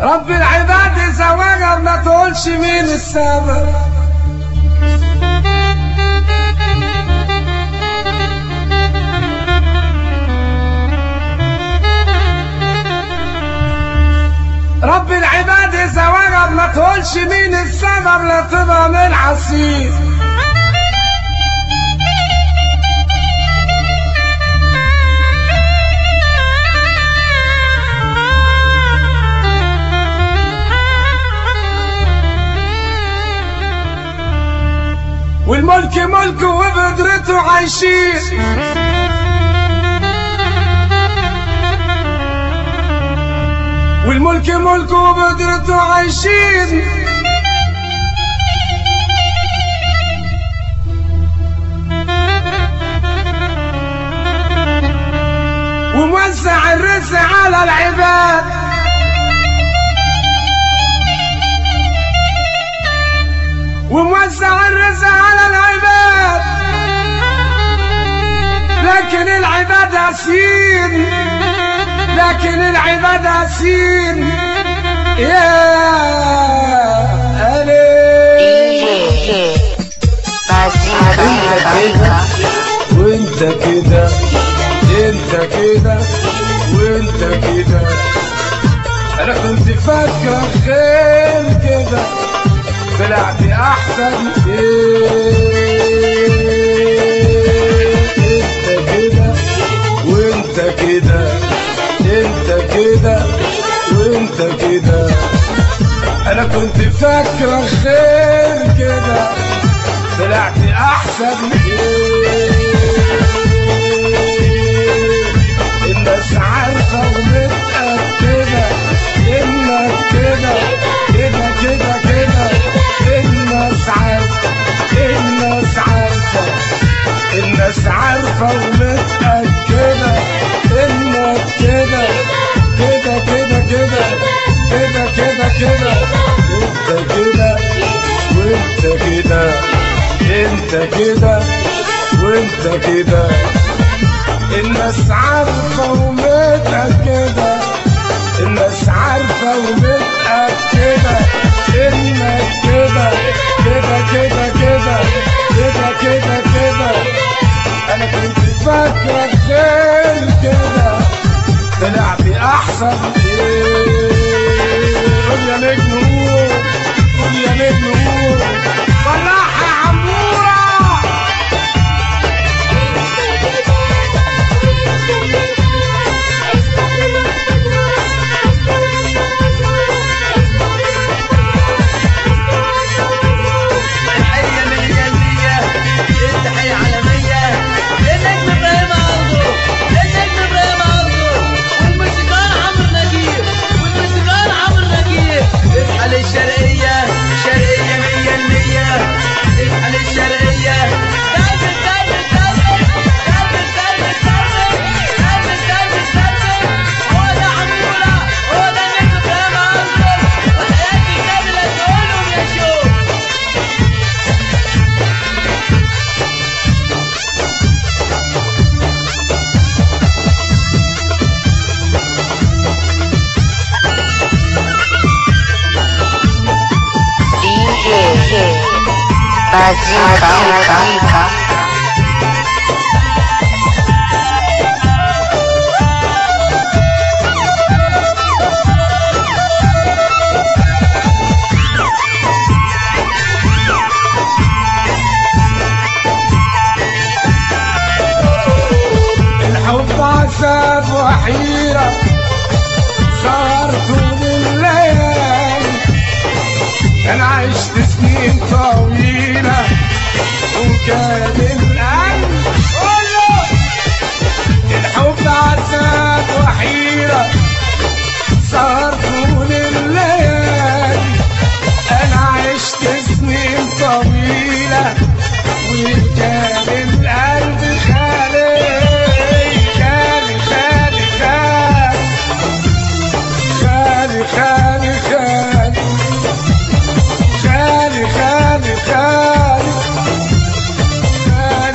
رب العباد زواجر ما تقولش مين السبب رب العباد زواجر ما تقولش مين السبب لا تبقى من حسيس والملك ملكه وبقدرته عايشين والملك ملكه وبقدرته عايشين وموزع الرزق على العباد وموزع الرزق على العباد لكن العباد اسين لكن العباد اسين يا ألي وانت كده انت كده وانت كده انا كنت فاكره خير كده طلعت احسن ايه انت كده وانت كده انت كده وانت كده انا كنت فاكره خير كده طلعت احسن ايه الناس عارفه ومتاكده انك كده كده كده كده الناس عارفه الناس عارفه الناس عارفه ومتاكده انك كده كده كده كده كده كده كده انت كده وانت كده انت كده وانت كده الناس عارفة ومتأكدة الناس عارفة ومتأكدة انك كده كده كده كده كده كده كده انا كنت فاكرة غير كده طلعت احسن ايه قول يا نجم قول قول يا نجم قول طلعها يا عمورة الحية مية المية التحية عالمية النجم ابراهيم عرضو النجم ابراهيم عرضو والموسيقار عمرو نجيب والموسيقار عمرو نجيب اصحى للشرقية شرقية مية المية اصحى للشرقية كمل كمل كمل كمل كمل كمل كمل كمل كمل هو ده عمورة هو ده النجم ابراهيم عرضو وحياتي كاملة تقولهم يا شوف DJ Bazooka. الحب عذاب وحيرة صار طول الليل أنا عشت سنين طويلة وكان القلب كله الحب عذاب وحيرة صار طول الليل أنا عشت سنين طويلة وكان القلب خالي خالي خالي خالي خالي خالي خالي خالي خالي خالي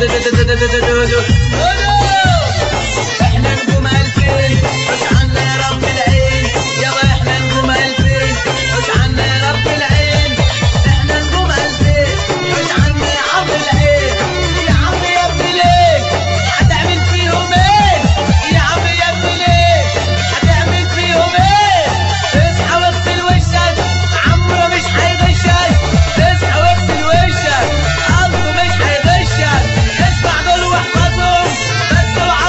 احنا نجوم الفين خش عنا يا رب العين يابا احنا نجوم الفين خش عنا يا رب العين احنا نجوم الفين خش عنا يا عم العين يا عم يا ابني ليه هتعمل فيهم ايه يا عم يا ابني ليه هتعمل فيهم ايه اصحى واغسل وشك عمرو مش هيغشك اصحى واغسل وشك عمرو مش هيغشك اسمع دول واحفظهم بس اوعى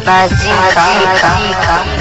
Mazika.